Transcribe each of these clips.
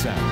sound.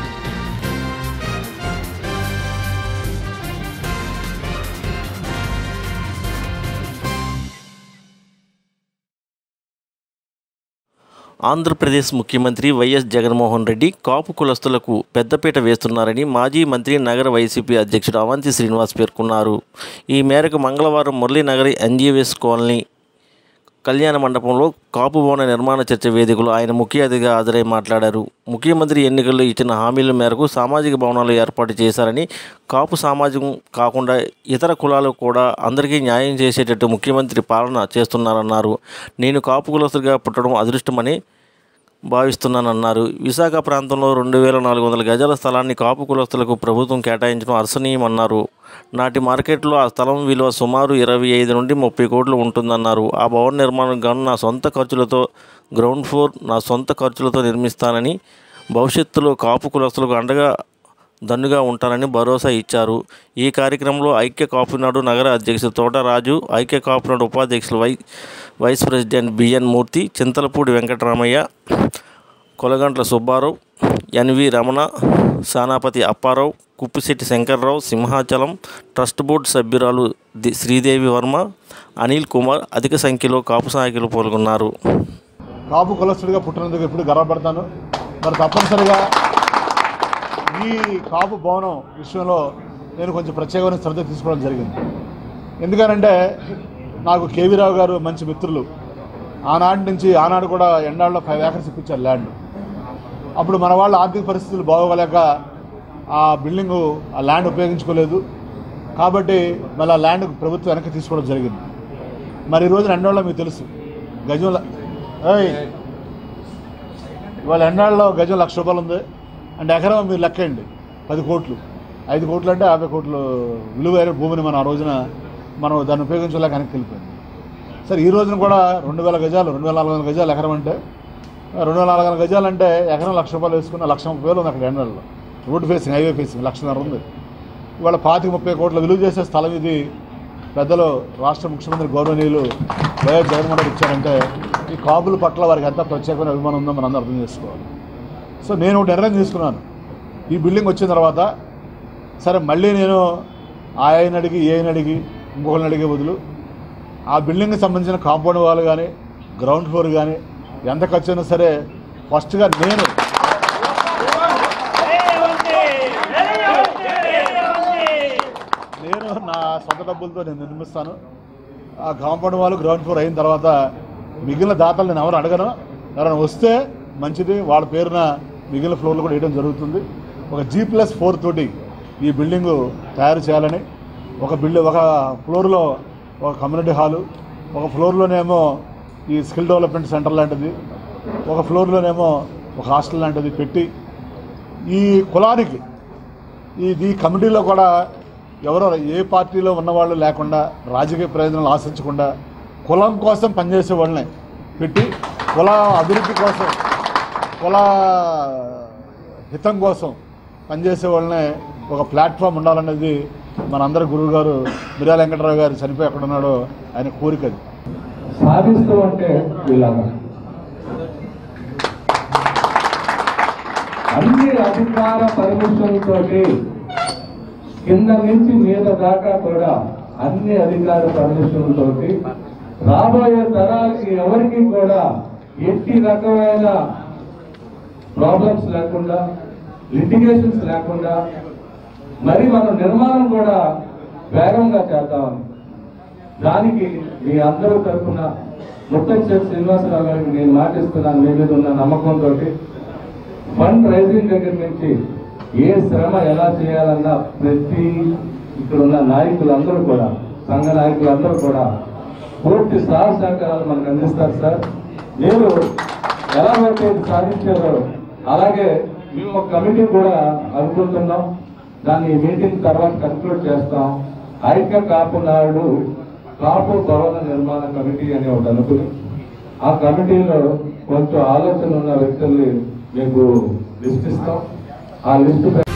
Andhra Pradesh ముఖ్యమంత్రి Y S Jaganmohan Reddy Kapu కులస్తులకు పెద్దపీట వేస్తున్నారని మాజీ మంత్రి నగర వైసీపీ అధ్యక్షుడు అవంతి శ్రీనివాస్ పేర్కొన్నారు ఈ మేరకు మంగళవారం మురళీనగరి ఎన్జీఎస్ కాలనీ కళ్యాణ మండపంలో కాపు భవన నిర్మాణ చర్చ వేదికలో ఆయన ముఖ్య అతిథిగా హాజరై మాట్లాడారు ముఖ్యమంత్రి ఎన్నికల్లో ఇచ్చిన హామీల మేరకు సామాజిక భవనాలు ఏర్పాటు చేశారని కాపు సమాజం కాకుండా ఇతర కులాలు కూడా అందరికీ న్యాయం చేసేటట్టు ముఖ్యమంత్రి పాలన చేస్తున్నారన్నారు నేను కాపు కులస్తుడిగా పుట్టడం అదృష్టమని భావిస్తున్నానన్నారు విశాఖ ప్రాంతంలో రెండు వేల నాలుగు వందల గజాల స్థలాన్ని కాపు కులస్తులకు ప్రభుత్వం కేటాయించడం హర్షణీయమన్నారు నాటి మార్కెట్లో ఆ స్థలం విలువ సుమారు ఇరవై ఐదు నుండి ముప్పై కోట్లు ఉంటుందన్నారు ఆ భవన నిర్మాణం గాను నా సొంత ఖర్చులతో గ్రౌండ్ ఫ్లోర్ నా సొంత ఖర్చులతో నిర్మిస్తానని భవిష్యత్తులో కాపు కులస్తులకు అండగా దన్నుగా ఉంటానని భరోసా ఇచ్చారు ఈ కార్యక్రమంలో ఐక్య కాపునాడు నగర అధ్యక్షుడు తోటరాజు ఐక్య కాపునాడు ఉపాధ్యక్షులు వై vice president B N Murthy Chintalapudi Venkataramaiah Kolagantla Subbarao N V Ramana Sanapathi Apparao Kuppisetti Shankarrao Simhachalam trust board సభ్యురాలు ది శ్రీదేవి వర్మ అనిల్ కుమార్ అధిక సంఖ్యలో కాపు నాయకులు పాల్గొన్నారు కాపు కులస్తుడిగా పుట్టినందుకు ఎప్పుడు గర్వపడతాను మరి తప్పనిసరిగా ఈ కాపు భవనం విషయంలో నేను కొంచెం ప్రత్యేకమైన శ్రద్ధ తీసుకోవడం జరిగింది ఎందుకనంటే నాకు కేవీ రావు గారు మంచి మిత్రులు ఆనాటి నుంచి ఆనాడు కూడా ఎండాళ్ళలో ఫైవ్ ఏకర్స్ ఇప్పించారు ల్యాండ్ అప్పుడు మన వాళ్ళ ఆర్థిక పరిస్థితులు బాగోలేక ఆ బిల్డింగు ఆ ల్యాండ్ ఉపయోగించుకోలేదు కాబట్టి మళ్ళీ ఆ ల్యాండ్ ప్రభుత్వం వెనక్కి తీసుకోవడం జరిగింది మరి ఈ రోజున ఎండాళ్ళలో మీకు తెలుసు గజం ల- ఏయ్ ఇవాళ ఎన్నాళ్ళలో గజం లక్ష రూపాయలు ఉంది అంటే ఎకరం మీరు లెక్కండి పది కోట్లు ఐదు కోట్లు అంటే యాభై కోట్లు విలువైన భూమిని మనం ఆ రోజున మనం దాన్ని ఉపయోగించలేక వెనక్కి వెళ్ళిపోయింది సరే ఈ రోజున కూడా రెండు వేల గజాలు రెండు వేల నాలుగు వందల గజాలు ఎకరం అంటే రెండు వేల నాలుగు వందల గజాలు అంటే ఎకరం లక్ష రూపాయలు వేసుకున్న లక్ష ముప్పై వేలు ఉంది అక్కడ ఎండల్లో రోడ్ ఫేసింగ్ హైవే ఫేసింగ్ లక్షన్నర ఉంది ఇవాళ పాతిక ముప్పై కోట్ల విలువ చేసే స్థలం ఇది పెద్దలు రాష్ట్ర ముఖ్యమంత్రి గౌరవనీయులు వైఎస్ జగన్మోహన్ రెడ్డి ఇచ్చారంటే ఈ కాపుల పట్ల వారికి ఎంత ప్రత్యేకమైన అభిమానం ఉందో మనం అందరం అర్థం చేసుకోవాలి సో నేను ఒక నిర్ణయం తీసుకున్నాను ఈ బిల్డింగ్ వచ్చిన తర్వాత సరే మళ్ళీ నేను ఆయన అడిగి ఏని అడిగి ఇంకొకరిని అడిగే బదులు ఆ బిల్డింగ్కి సంబంధించిన కాంపౌండ్ వాళ్ళు కానీ గ్రౌండ్ ఫ్లోర్ కానీ ఎంత ఖర్చు అయినా సరే ఫస్ట్గా నేను నేను నా సొంత డబ్బులతో నేను నిర్మిస్తాను ఆ కాంపౌండ్ వాళ్ళు గ్రౌండ్ ఫ్లోర్ అయిన తర్వాత మిగిలిన దాతలు నేను ఎవరు అడగను ఎవరైనా వస్తే మంచిది వాళ్ళ పేరున మిగిలిన ఫ్లోర్లు కూడా వేయడం జరుగుతుంది ఒక జీ ప్లస్ ఫోర్ తోటి ఈ బిల్డింగు తయారు చేయాలని ఒక బిల్డింగ్ ఒక ఫ్లోర్లో ఒక కమ్యూనిటీ హాలు ఒక ఫ్లోర్లోనేమో ఈ స్కిల్ డెవలప్మెంట్ సెంటర్ లాంటిది ఒక ఫ్లోర్లోనేమో ఒక హాస్టల్ లాంటిది పెట్టి ఈ కులానికి ఈ ఈ కమిటీలో కూడా ఎవరో ఏ పార్టీలో ఉన్నవాళ్ళు లేకుండా రాజకీయ ప్రయోజనాలు ఆశించకుండా కులం కోసం పనిచేసే వాళ్ళని పెట్టి కుల అభివృద్ధి కోసం కుల హితం కోసం పనిచేసే వాళ్ళనే ఒక ప్లాట్ఫామ్ ఉండాలనేది మనందరి గురువు గారు మిర్యాల వెంకటరావు గారు చనిపోయి ఎక్కడ ఉన్నాడో ఆయన కోరిక అది సాధిస్తూ ఉంటే వీళ్ళగా అన్ని అధికార పర్మిషన్లతోటి కింద నుంచి మీద దాకా కూడా అన్ని అధికార పర్మిషన్లతోటి రాబోయే తరాలకి ఎవరికి కూడా ఎట్టి రకమైన ప్రాబ్లమ్స్ లేకుండా లిటిగేషన్స్ లేకుండా మరి మనం నిర్మాణం కూడా వేగంగా చేద్దామని దానికి మీ అందరూ తరఫున ముత్తంశెట్టి శ్రీనివాసరావు గారికి నేను మాటిస్తున్నాను మీ మీద ఉన్న నమ్మకంతో ఫండ్ రైజింగ్ దగ్గర నుంచి ఏ శ్రమ ఎలా చేయాలన్న ప్రతి ఇక్కడ ఉన్న నాయకులందరూ కూడా సంఘ నాయకులందరూ కూడా పూర్తి సహాయ సహకారాలు మనకు అందిస్తారు సార్ మీరు ఎలాగైతే ఇది సాధించారో అలాగే మేము ఒక కమిటీ కూడా అనుకుంటున్నాం దాన్ని ఈ మీటింగ్ తర్వాత కన్క్లూడ్ చేస్తాం ఐక్య కాపు నాడు కాపు భవన నిర్మాణ కమిటీ అని ఒకటి అనుకుని ఆ కమిటీలో కొంచెం ఆలోచన ఉన్న వ్యక్తుల్ని మీకు లిస్ట్ ఇస్తాం ఆ లిస్ట్